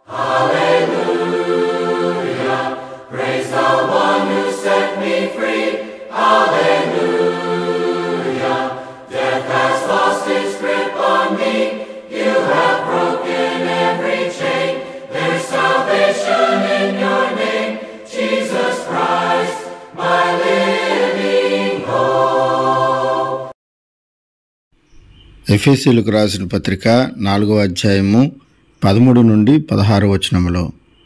ఎఫ్ఎస్సీలకు రాసిన పత్రిక నాలుగవ అధ్యాయము పదమూడు నుండి పదహారు వచనములో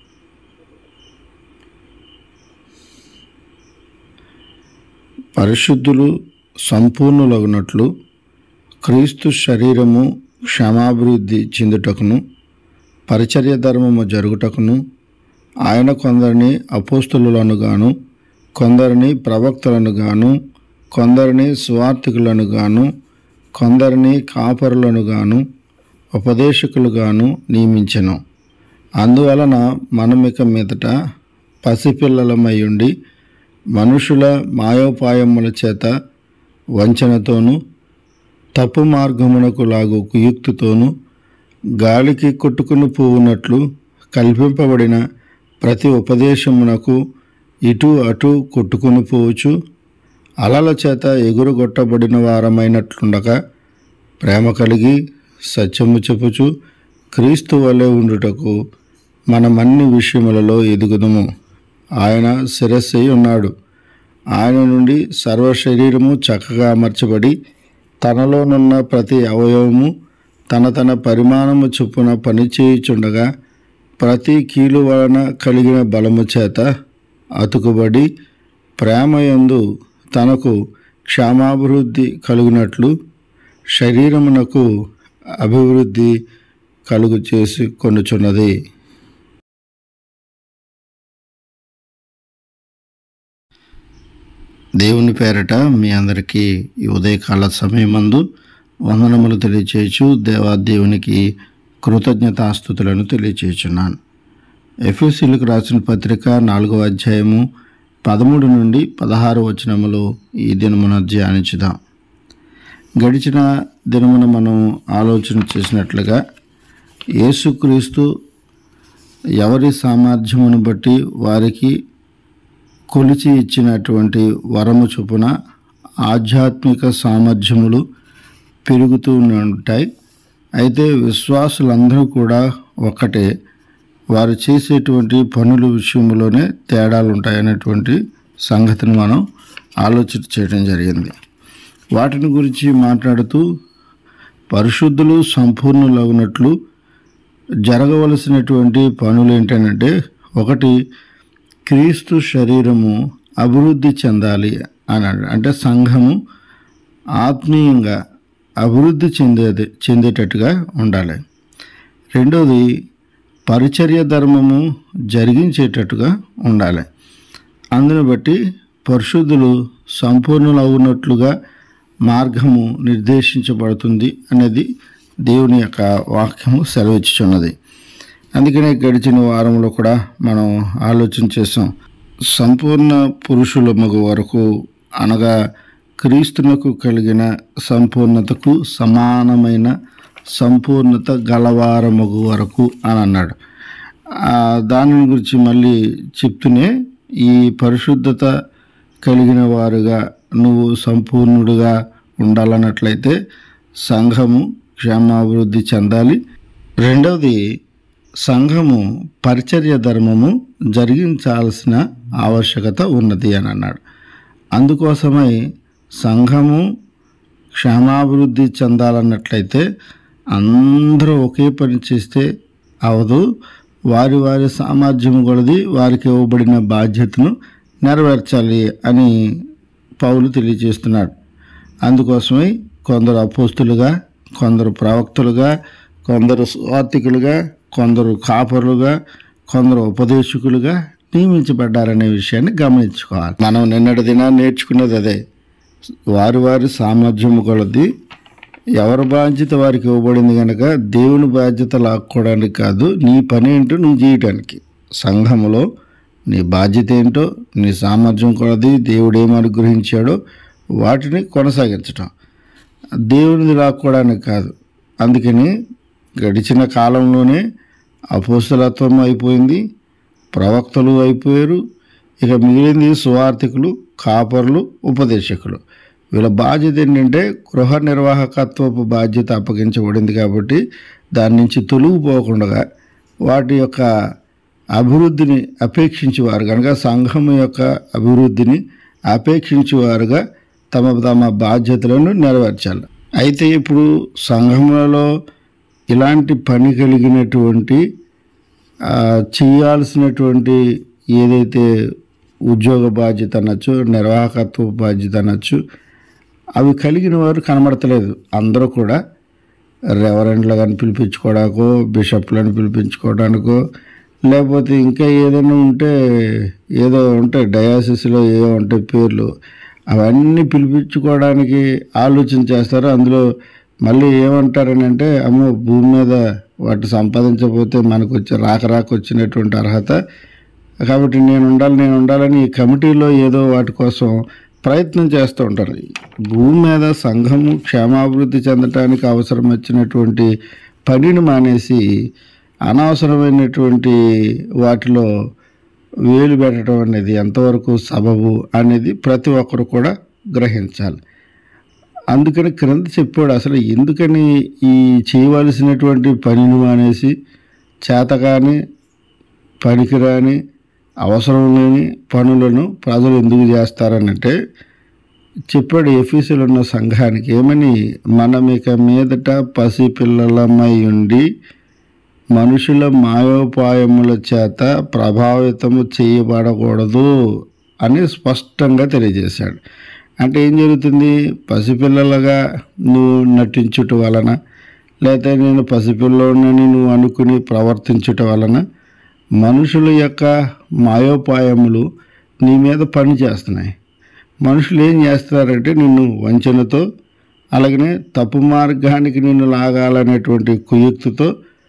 పరిశుద్ధులు సంపూర్ణులగునట్లు క్రీస్తు శరీరము క్షమాభివృద్ధి చెందుటకును పరిచర్య ధర్మము జరుగుటకును ఆయన కొందరిని అపోస్తులను గాను కొందరిని ప్రవక్తలను గాను కొందరిని స్వార్థికులను గాను కొందరిని కాపరులను గాను ఉపదేశకులుగాను నియమించెను అందువలన మనమిక మీదట పసిపిల్లలమై ఉండి మనుషుల మాయోపాయముల చేత వంచనతోనూ తప్పు మార్గమునకు లాగు కుయుక్తితోనూ గాలికి కొట్టుకుని పోవునట్లు కల్పింపబడిన ప్రతి ఉపదేశమునకు ఇటు అటు కొట్టుకుని పోవచ్చు అలల చేత ఎగురుగొట్టబడిన వారమైనట్లుండగా ప్రేమ కలిగి సత్యము చెప్పుచు క్రీస్తు వలె ఉండుటకు మనమన్ని విషయములలో ఎదుగుదము ఆయన శిరస్సై ఉన్నాడు ఆయన నుండి సర్వ శరీరము చక్కగా అమర్చబడి తనలోనున్న ప్రతి అవయవము తన తన పరిమాణము చొప్పున పనిచేయుచుండగా ప్రతి కీలు వలన కలిగిన బలము చేత అతుకుబడి ప్రేమయందు తనకు క్షేమాభివృద్ధి కలుగునట్లు శరీరమునకు అభివృద్ధి కలుగు చేసి కొనుచున్నది దేవుని పేరట మీ అందరికీ ఈ ఉదయకాల సమయమందు వందనములు తెలియచేయచ్చు దేవాదేవునికి కృతజ్ఞతాస్థుతులను తెలియచేయుచున్నాను ఎఫ్ఎస్సీలకు రాసిన పత్రిక నాలుగవ అధ్యాయము పదమూడు నుండి పదహారు వచనములు ఈ దినమున ధ్యానించుదాం గడిచిన దినమున మనం ఆలోచన చేసినట్లుగా యేసుక్రీస్తు ఎవరి సామర్థ్యమును బట్టి వారికి కొలిచి ఇచ్చినటువంటి వరము చొప్పున ఆధ్యాత్మిక సామర్థ్యములు పెరుగుతూ ఉంటాయి అయితే విశ్వాసులందరూ కూడా ఒక్కటే వారు చేసేటువంటి పనుల విషయంలోనే తేడాలు ఉంటాయనేటువంటి సంగతిని మనం ఆలోచన చేయడం జరిగింది వాటిని గురించి మాట్లాడుతూ పరిశుద్ధులు సంపూర్ణులగునట్లు జరగవలసినటువంటి పనులు ఏంటంటే ఒకటి క్రీస్తు శరీరము అభివృద్ధి చెందాలి అన్నాడు అంటే సంఘము ఆత్మీయంగా అభివృద్ధి చెందేది చెందేటట్టుగా ఉండాలి రెండోది పరిచర్య ధర్మము జరిగించేటట్టుగా ఉండాలి అందును బట్టి పరిశుద్ధులు సంపూర్ణులు అవునట్లుగా మార్గము నిర్దేశించబడుతుంది అనేది దేవుని యొక్క వాక్యము సెలవిచ్చుచున్నది అందుకనే గడిచిన వారంలో కూడా మనం ఆలోచన చేసాం సంపూర్ణ పురుషుల మగు వరకు అనగా క్రీస్తునకు కలిగిన సంపూర్ణతకు సమానమైన సంపూర్ణత గలవారమగు వరకు అని అన్నాడు దాని గురించి మళ్ళీ చెప్తూనే ఈ పరిశుద్ధత కలిగిన వారుగా నువ్వు సంపూర్ణుడుగా ఉండాలన్నట్లయితే సంఘము క్షేమాభివృద్ధి చెందాలి రెండవది సంఘము పరిచర్య ధర్మము జరిగించాల్సిన ఆవశ్యకత ఉన్నది అని అన్నాడు అందుకోసమై సంఘము క్షేమాభివృద్ధి చెందాలన్నట్లయితే అందరూ ఒకే పని చేస్తే అవదు వారి వారి సామర్థ్యం కొలది వారికి ఇవ్వబడిన బాధ్యతను నెరవేర్చాలి అని పౌలు తెలియజేస్తున్నాడు అందుకోసమై కొందరు అపోస్తులుగా కొందరు ప్రవక్తలుగా కొందరు స్వార్థికులుగా కొందరు కాపరులుగా కొందరు ఉపదేశకులుగా నియమించబడ్డారనే విషయాన్ని గమనించుకోవాలి మనం నిన్నటి దినాన్ని నేర్చుకున్నది అదే వారి వారి సామర్థ్యము కొలది ఎవరి బాధ్యత వారికి ఇవ్వబడింది కనుక దేవుని బాధ్యత లాక్కోవడానికి కాదు నీ పని ఏంటో నువ్వు చేయటానికి సంఘములో నీ బాధ్యత ఏంటో నీ సామర్థ్యం కొలది దేవుడు ఏం అనుగ్రహించాడో వాటిని కొనసాగించటం దేవునిది లాక్కోవడానికి కాదు అందుకని గడిచిన కాలంలోనే అపోస్తలత్వం అయిపోయింది ప్రవక్తలు అయిపోయారు ఇక మిగిలింది సువార్థికులు కాపర్లు ఉపదేశకులు వీళ్ళ బాధ్యత ఏంటంటే గృహ నిర్వాహకత్వపు బాధ్యత అప్పగించబడింది కాబట్టి దాని నుంచి తొలగిపోకుండా వాటి యొక్క అభివృద్ధిని అపేక్షించేవారు కనుక సంఘం యొక్క అభివృద్ధిని అపేక్షించేవారుగా తమ తమ బాధ్యతలను నెరవేర్చాలి అయితే ఇప్పుడు సంఘములలో ఇలాంటి పని కలిగినటువంటి ఆ, చేయాల్సినటువంటి ఏదైతే ఉద్యోగ బాధ్యత అనొచ్చు నిర్వాహకత్వ బాధ్యత అనొచ్చు అవి కలిగిన వారు కనబడతలేదు అందరూ కూడా రెవరెండ్లు కానీ పిలిపించుకోవడానికో బిషప్లను పిలిపించుకోవడానికో లేకపోతే ఇంకా ఏదైనా ఉంటే ఏదో ఉంటాయి డయాసిస్లో ఏవో ఉంటాయి పేర్లు అవన్నీ పిలిపించుకోవడానికి ఆలోచన చేస్తారు అందులో మళ్ళీ ఏమంటారని అంటే అమ్మో భూమి మీద వాటి సంపాదించకపోతే మనకు వచ్చే రాక రాక వచ్చినటువంటి అర్హత కాబట్టి నేను ఉండాలి నేను ఉండాలని ఈ కమిటీలో ఏదో వాటి కోసం ప్రయత్నం చేస్తూ ఉంటారు భూమి మీద సంఘము క్షేమాభివృద్ధి చెందటానికి అవసరం వచ్చినటువంటి పనిని మానేసి అనవసరమైనటువంటి వాటిలో వేలు పెట్టడం అనేది ఎంతవరకు సబబు అనేది ప్రతి ఒక్కరు కూడా గ్రహించాలి అందుకని క్రింద చెప్పాడు అసలు ఎందుకని ఈ చేయవలసినటువంటి పనిని మానేసి చేతకాని పనికిరాని అవసరం లేని పనులను ప్రజలు ఎందుకు చేస్తారనంటే చెప్పాడు ఎఫీసులు ఉన్న సంఘానికి ఏమని మనం ఇక మీదట పసిపిల్లలమై ఉండి మనుషుల మాయోపాయముల చేత ప్రభావితము చేయబడకూడదు అని స్పష్టంగా తెలియజేశాడు అంటే ఏం జరుగుతుంది పసిపిల్లలుగా నువ్వు నటించుట వలన లేకపోతే నేను పసిపిల్లోనని నువ్వు అనుకుని ప్రవర్తించుట వలన మనుషుల యొక్క మాయోపాయములు నీ మీద పని చేస్తున్నాయి మనుషులు ఏం చేస్తున్నారంటే నిన్ను వంచనతో అలాగనే తప్పు మార్గానికి నిన్ను లాగాలనేటువంటి కుయుక్తితో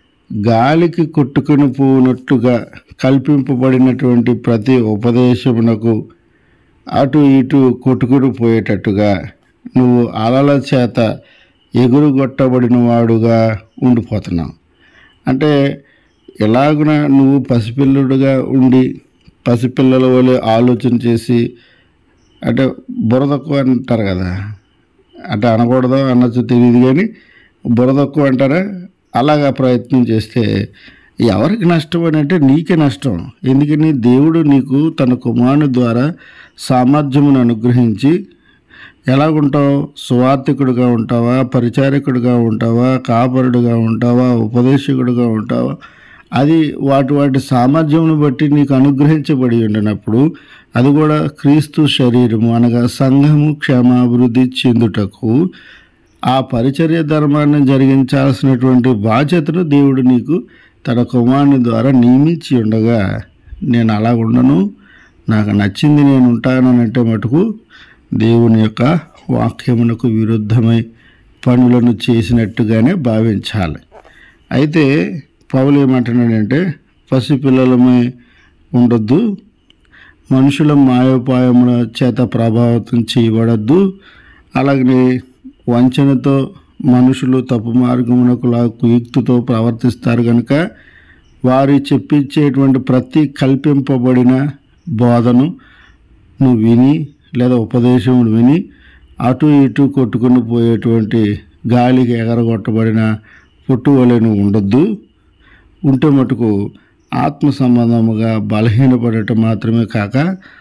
గాలికి కొట్టుకుని పోనట్టుగా కల్పింపబడినటువంటి ప్రతి ఉపదేశమునకు అటు ఇటు కొట్టుకుని పోయేటట్టుగా నువ్వు అలల చేత ఎగురుగొట్టబడిన వాడుగా ఉండిపోతున్నావు అంటే ఎలాగున నువ్వు పసిపిల్లుడుగా ఉండి పసిపిల్లల వలె ఆలోచన చేసి అంటే బురదక్కువ అంటారు కదా అంటే అనకూడదు అనొచ్చు తెలియదు కానీ బురదక్కువ అంటారా అలాగా ప్రయత్నం చేస్తే ఎవరికి నష్టం అని అంటే నీకే నష్టం ఎందుకని దేవుడు నీకు తన కుమారుని ద్వారా సామర్థ్యమును అనుగ్రహించి ఎలాగుంటావు సువార్థికుడిగా ఉంటావా పరిచారకుడిగా ఉంటావా కాపరుడిగా ఉంటావా ఉపదేశకుడిగా ఉంటావా అది వాటి వాటి సామర్థ్యమును బట్టి నీకు అనుగ్రహించబడి ఉండినప్పుడు అది కూడా క్రీస్తు శరీరము అనగా సంఘము క్షేమాభివృద్ధి చెందుటకు ఆ పరిచర్య ధర్మాన్ని జరిగించాల్సినటువంటి బాధ్యతను దేవుడు నీకు తన కుమారుని ద్వారా నియమించి ఉండగా నేను అలా ఉండను నాకు నచ్చింది నేను ఉంటానంటే మటుకు దేవుని యొక్క వాక్యమునకు విరుద్ధమై పనులను చేసినట్టుగానే భావించాలి అయితే పౌలు ఏమంటున్నాడంటే పసిపిల్లలమై ఉండొద్దు మనుషుల మాయోపాయముల చేత ప్రభావితం చేయబడద్దు అలాగనే వంచనతో మనుషులు తప్పు మార్గమునకు లా కుయుక్తితో ప్రవర్తిస్తారు కనుక వారి చెప్పించేటువంటి ప్రతి కల్పింపబడిన బోధను నువ్వు విని లేదా ఉపదేశం విని అటు ఇటు కొట్టుకుని పోయేటువంటి గాలికి ఎగరగొట్టబడిన పొట్టు వలె నువ్వు ఉండొద్దు ఉంటే మటుకు ఆత్మ సంబంధముగా బలహీనపడటం మాత్రమే కాక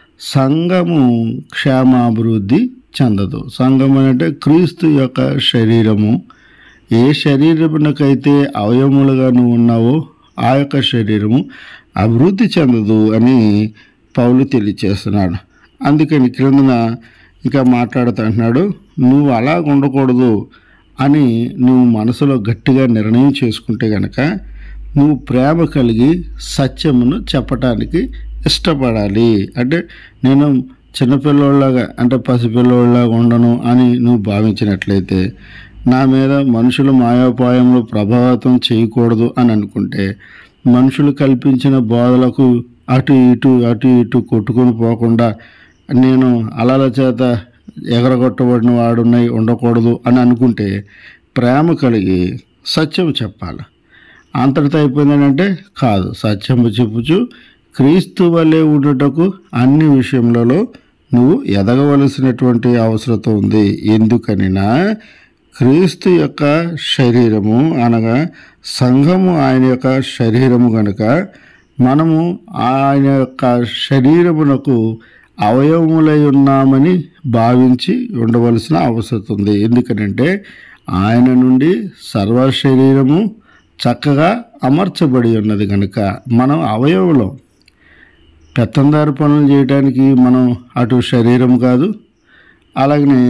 సంఘము క్షేమాభివృద్ధి చెందదు సంఘం అంటే క్రీస్తు యొక్క శరీరము ఏ శరీరమునకైతే అవయములుగా నువ్వు ఉన్నావో ఆ యొక్క శరీరము అభివృద్ధి చెందదు అని పౌలు తెలియచేస్తున్నాడు అందుకని క్రిందన ఇంకా మాట్లాడుతూ అంటున్నాడు నువ్వు అలా ఉండకూడదు అని నువ్వు మనసులో గట్టిగా నిర్ణయం చేసుకుంటే గనక నువ్వు ప్రేమ కలిగి సత్యమును చెప్పటానికి ఇష్టపడాలి అంటే నేను చిన్నపిల్లోళ్ళగా అంటే పసిపిల్లోళ్ళగా ఉండను అని నువ్వు భావించినట్లయితే నా మీద మనుషులు మాయోపాయంలో ప్రభావితం చేయకూడదు అని అనుకుంటే మనుషులు కల్పించిన బోధలకు అటు ఇటు అటు ఇటు కొట్టుకొని పోకుండా నేను అలల చేత ఎగరగొట్టబడిన వాడున్నాయి ఉండకూడదు అని అనుకుంటే ప్రేమ కలిగి సత్యం చెప్పాలి అంతటితో అయిపోయిందని అంటే కాదు సత్యము చెప్పుచు క్రీస్తు వలె ఉండుటకు అన్ని విషయములలో నువ్వు ఎదగవలసినటువంటి అవసరత ఉంది ఎందుకనినా క్రీస్తు యొక్క శరీరము అనగా సంఘము ఆయన యొక్క శరీరము గనుక మనము ఆయన యొక్క శరీరమునకు అవయవములై ఉన్నామని భావించి ఉండవలసిన అవసరం ఉంది ఎందుకనంటే ఆయన నుండి సర్వ శరీరము చక్కగా అమర్చబడి ఉన్నది కనుక మనం అవయవులం పెత్తందారు పనులు చేయడానికి మనం అటు శరీరం కాదు అలాగనే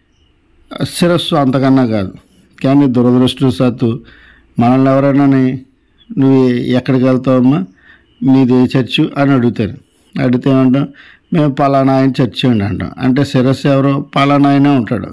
శిరస్సు అంతకన్నా కాదు కానీ దురదృష్టవశాత్తు మనల్ని ఎవరైనాని నువ్వు ఎక్కడికి వెళ్తావమ్మా మీది ఏ చర్చు అని అడుగుతారు అడిగితే ఏమంటాం మేము పలానా ఆయన చర్చి అండి అంటాం అంటే శిరస్సు ఎవరో పలానా ఆయనే ఉంటాడు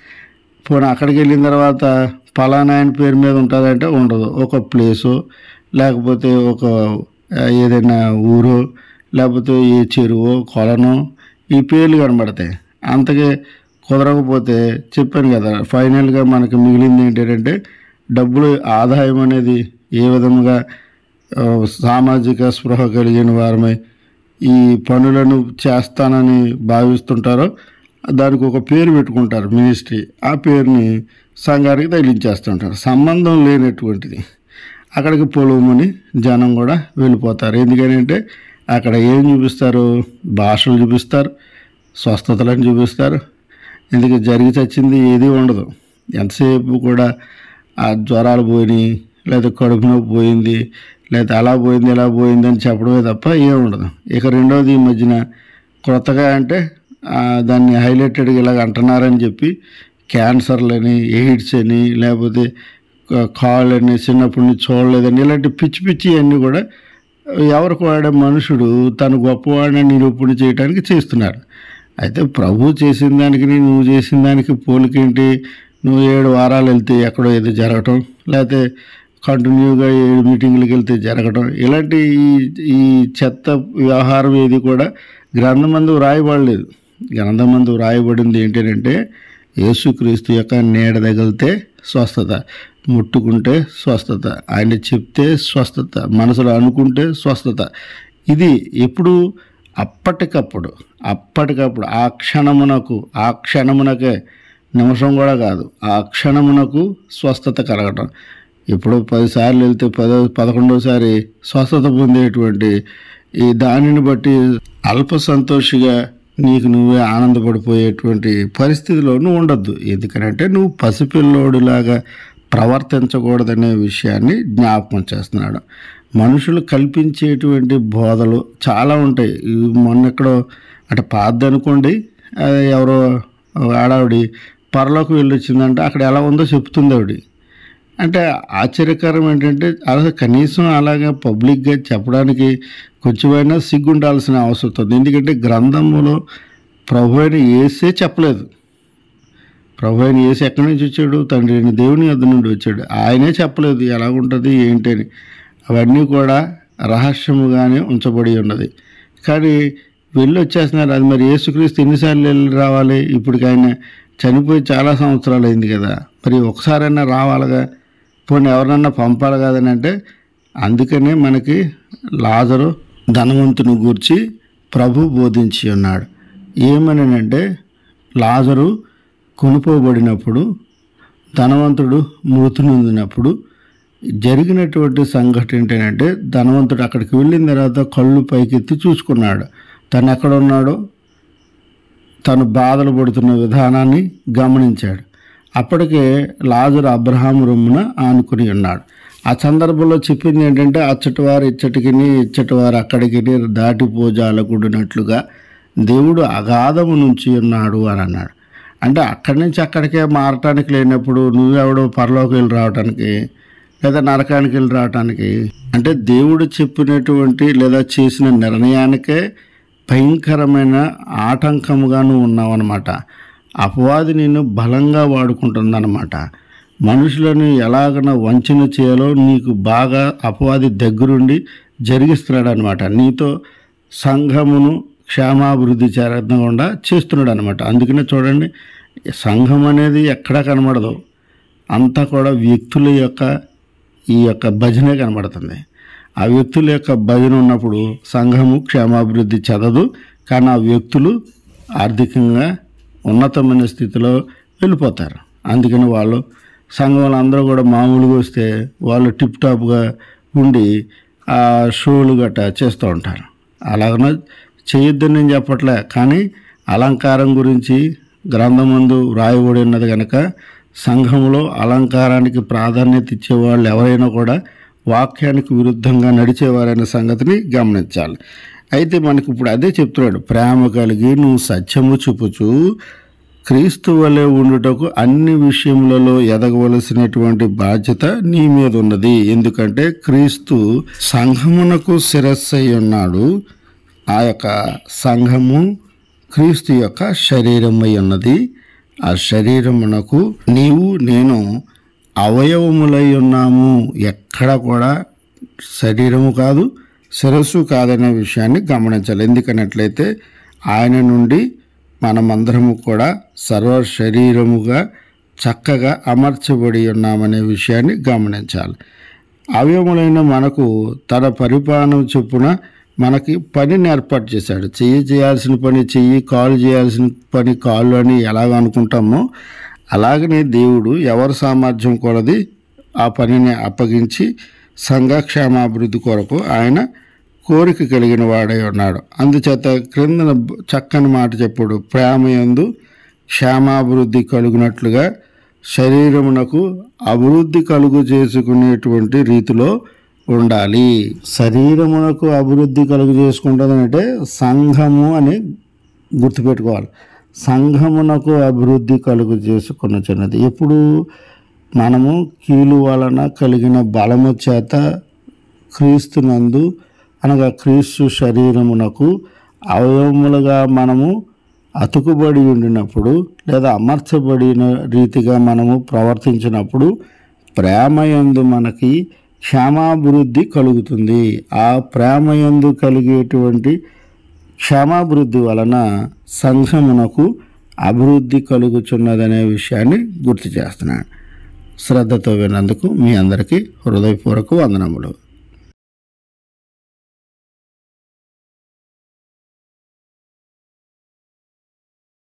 పోనీ అక్కడికి వెళ్ళిన తర్వాత పలానా ఆయన పేరు మీద ఉంటుందంటే ఉండదు ఒక ప్లేసు లేకపోతే ఒక ఆ, ఏదైనా ఊరు లేకపోతే ఏ చెరువు కొలను ఈ పేర్లు కనబడతాయి అంతకే కుదరకపోతే చెప్పాను కదా ఫైనల్గా మనకి మిగిలింది ఏంటంటే డబ్బులు ఆదాయం అనేది ఏ విధంగా ఆ, సామాజిక స్పృహ కలిగిన వారమై ఈ పనులను చేస్తానని భావిస్తుంటారో దానికి ఒక పేరు పెట్టుకుంటారు మినిస్ట్రీ ఆ పేరుని సంఘానికి తగిలించేస్తుంటారు సంబంధం లేనటువంటిది అక్కడికి పొలవమని జనం కూడా వెళ్ళిపోతారు ఎందుకంటే అక్కడ ఏం చూపిస్తారు భాషలు చూపిస్తారు స్వస్థతలను చూపిస్తారు ఎందుకు జరిగి చచ్చింది ఏది ఉండదు ఎంతసేపు కూడా ఆ జ్వరాలు పోయినాయి లేదా కడుపు నొప్పి పోయింది లేదా అలా పోయింది ఇలా పోయింది అని చెప్పడమే తప్ప ఏం ఉండదు ఇక రెండోది ఈ మధ్యన కొత్తగా అంటే ఆ, దాన్ని హైలైటెడ్గా ఇలాగ అంటున్నారని చెప్పి క్యాన్సర్లని ఎయిడ్స్ అని లేకపోతే కా- కాళ్ళని చిన్నప్పటి నుంచి చూడలేదని ఇలాంటి పిచ్చి పిచ్చి అన్నీ కూడా ఎవరికి వాడే మనుషుడు తను గొప్పవాడిని నిరూపణ చేయడానికి చేస్తున్నాడు అయితే ప్రభు చేసిన దానికి నువ్వు చేసిన దానికి పోలికేంటి నువ్వు ఏడు వారాలు వెళ్తే ఎక్కడో ఏదో జరగటం లేకపోతే కంటిన్యూగా ఏడు మీటింగ్లకు వెళ్తే జరగటం ఇలాంటి ఈ ఈ చెత్త వ్యవహారం ఏది కూడా గ్రంథమందు రాయబడలేదు గ్రంథమందు రాయబడింది ఏంటంటే యేసుక్రీస్తు యొక్క నీడ తగిలితే స్వస్థత ముట్టుకుంటే స్వస్థత ఆయన చెప్తే స్వస్థత మనసులో అనుకుంటే స్వస్థత ఇది ఎప్పుడు అప్పటికప్పుడు అప్పటికప్పుడు ఆ క్షణమునకు ఆ క్షణమునకే నిమిషం కూడా కాదు ఆ క్షణమునకు స్వస్థత కలగటం ఇప్పుడు పదిసార్లు వెళ్తే పదో పదకొండోసారి స్వస్థత పొందేటువంటి ఈ దానిని బట్టి అల్ప సంతోషిగా నీకు నువ్వే ఆనందపడిపోయేటువంటి పరిస్థితిలో నువ్వు ఉండొద్దు ఎందుకనంటే నువ్వు పసిపిల్లోడిలాగా ప్రవర్తించకూడదనే విషయాన్ని జ్ఞాపకం చేస్తున్నాడు మనుషులు కల్పించేటువంటి బోధలు చాలా ఉంటాయి ఇవి మొన్న ఎక్కడో అంటే పాత అనుకోండి అది ఎవరో ఆడావిడి పరలోకి వెళ్ళి వచ్చిందంటే అక్కడ ఎలా ఉందో చెప్తుంది ఆవిడ అంటే ఆశ్చర్యకరం ఏంటంటే అసలు కనీసం అలాగే పబ్లిక్గా చెప్పడానికి కొంచెమైనా సిగ్గుండాల్సిన అవసరం ఉంది ఎందుకంటే గ్రంథములో ప్రభు అయిన ఏసే చెప్పలేదు ప్రభు అయిన ఏసు ఎక్కడి నుంచి వచ్చాడు తండ్రి అయిన దేవుని వద్ద నుండి వచ్చాడు ఆయనే చెప్పలేదు ఎలా ఉంటుంది ఏంటి అని అవన్నీ కూడా రహస్యముగానే ఉంచబడి ఉన్నది కానీ వెళ్ళి వచ్చేస్తున్నారు అది మరి యేసుక్రీస్తు ఎన్నిసార్లు వెళ్ళి రావాలి ఇప్పటికి ఆయన చనిపోయి చాలా సంవత్సరాలు అయింది కదా మరి ఒకసారైనా రావాలిగా పోనీ ఎవరినన్నా పంపాలి కదని అంటే అందుకనే మనకి లాజరు ధనవంతుని గూర్చి ప్రభు బోధించి ఉన్నాడు ఏమనంటే లాజరు కొనుకోబడినప్పుడు ధనవంతుడు మృతి నొందినప్పుడు జరిగినటువంటి సంఘటన ఏంటంటే ధనవంతుడు అక్కడికి వెళ్ళిన తర్వాత కళ్ళు పైకెత్తి చూసుకున్నాడు తను ఎక్కడ ఉన్నాడో తను బాధలు పడుతున్న విధానాన్ని గమనించాడు అప్పటికే లాజరు అబ్రహాం రొమ్మున ఆనుకుని ఉన్నాడు ఆ సందర్భంలో చెప్పింది ఏంటంటే అచ్చటి వారు ఇచ్చటికి ఇచ్చటి వారు అక్కడికి దాటిపోజాలకూడినట్లుగా దేవుడు అగాధము నుంచి ఉన్నాడు అని అన్నాడు అంటే అక్కడి నుంచి అక్కడికే మారటానికి లేనప్పుడు నువ్వెవడో పరలోకి వెళ్ళి రావటానికి లేదా నరకానికి వెళ్ళి రావటానికి అంటే దేవుడు చెప్పినటువంటి లేదా చేసిన నిర్ణయానికే భయంకరమైన ఆటంకముగా నువ్వు ఉన్నావన్నమాట అపవాది నిన్ను బలంగా వాడుకుంటుందన్నమాట మనుషులను ఎలాగన వంచన చేయాలో నీకు బాగా అపవాది దగ్గరుండి జరిగిస్తున్నాడు అనమాట నీతో సంఘమును క్షేమాభివృద్ధి చేరకుండా చేస్తున్నాడు అనమాట అందుకనే చూడండి సంఘం అనేది ఎక్కడా కనబడదు అంతా కూడా వ్యక్తుల యొక్క ఈ యొక్క భజనే కనబడుతుంది ఆ వ్యక్తుల యొక్క భజన ఉన్నప్పుడు సంఘము క్షేమాభివృద్ధి చెందదు కానీ ఆ వ్యక్తులు ఆర్థికంగా ఉన్నతమైన స్థితిలో వెళ్ళిపోతారు అందుకని వాళ్ళు సంఘంలో అందరూ కూడా మామూలుగా వస్తే వాళ్ళు టిప్ టాప్గా ఉండి ఆ షోలు గట్రా చేస్తూ ఉంటారు అలాగన చేయొద్దని నేను చెప్పట్లే కానీ అలంకారం గురించి గ్రంథమందు వ్రాయబడి ఉన్నది కనుక సంఘంలో అలంకారానికి ప్రాధాన్యత ఇచ్చేవాళ్ళు ఎవరైనా కూడా వాక్యానికి విరుద్ధంగా నడిచేవారనే సంగతిని గమనించాలి అయితే మనకి ఇప్పుడు అదే చెప్తున్నాడు ప్రేమ కలిగి నువ్వు సత్యము చూపుచు క్రీస్తు వలె ఉండుటకు అన్ని విషయములలో ఎదగవలసినటువంటి బాధ్యత నీ మీద ఉన్నది ఎందుకంటే క్రీస్తు సంఘమునకు శిరస్సై ఉన్నాడు ఆ యొక్క సంఘము క్రీస్తు యొక్క శరీరమై ఉన్నది ఆ శరీరమునకు నీవు నేను అవయవములై ఉన్నాము ఎక్కడ కూడా శరీరము కాదు శిరస్సు కాదనే విషయాన్ని గమనించాలి ఎందుకనట్లయితే ఆయన నుండి మనమందరము కూడా సర్వ శరీరముగా చక్కగా అమర్చబడి ఉన్నామనే విషయాన్ని గమనించాలి అవయములైన మనకు తన పరిపాలన చొప్పున మనకి పనిని ఏర్పాటు చేశాడు చెయ్యి చేయాల్సిన పని చెయ్యి కాలు చేయాల్సిన పని కాళ్ళు అని ఎలాగ అనుకుంటామో అలాగనే దేవుడు ఎవరి సామర్థ్యం కొలది ఆ పనిని అప్పగించి సంఘక్షేమాభివృద్ధి కొరకు ఆయన కోరిక కలిగిన వాడై ఉన్నాడు అందుచేత క్రిందన చక్కని మాట చెప్పుడు ప్రేమయందు క్షేమాభివృద్ధి కలుగునట్లుగా శరీరమునకు అభివృద్ధి కలుగు చేసుకునేటువంటి రీతిలో ఉండాలి శరీరమునకు అభివృద్ధి కలుగు చేసుకుంటుందంటే సంఘము అని గుర్తుపెట్టుకోవాలి సంఘమునకు అభివృద్ధి కలుగు చేసుకున్న చిన్నది ఎప్పుడు మనము కీలు వలన కలిగిన బలము చేత క్రీస్తునందు అనగా క్రీస్తు శరీరమునకు అవయవములుగా మనము అతుకుబడి ఉండినప్పుడు లేదా అమర్చబడిన రీతిగా మనము ప్రవర్తించినప్పుడు ప్రేమయందు మనకి క్షేమాభివృద్ధి కలుగుతుంది ఆ ప్రేమయందు కలిగేటువంటి క్షేమాభివృద్ధి వలన సంఘమునకు అభివృద్ధి కలుగుచున్నదనే విషయాన్ని గుర్తు చేస్తున్నాను శ్రద్ధతో విన్నందుకు మీ అందరికీ హృదయపూర్వక వందనములు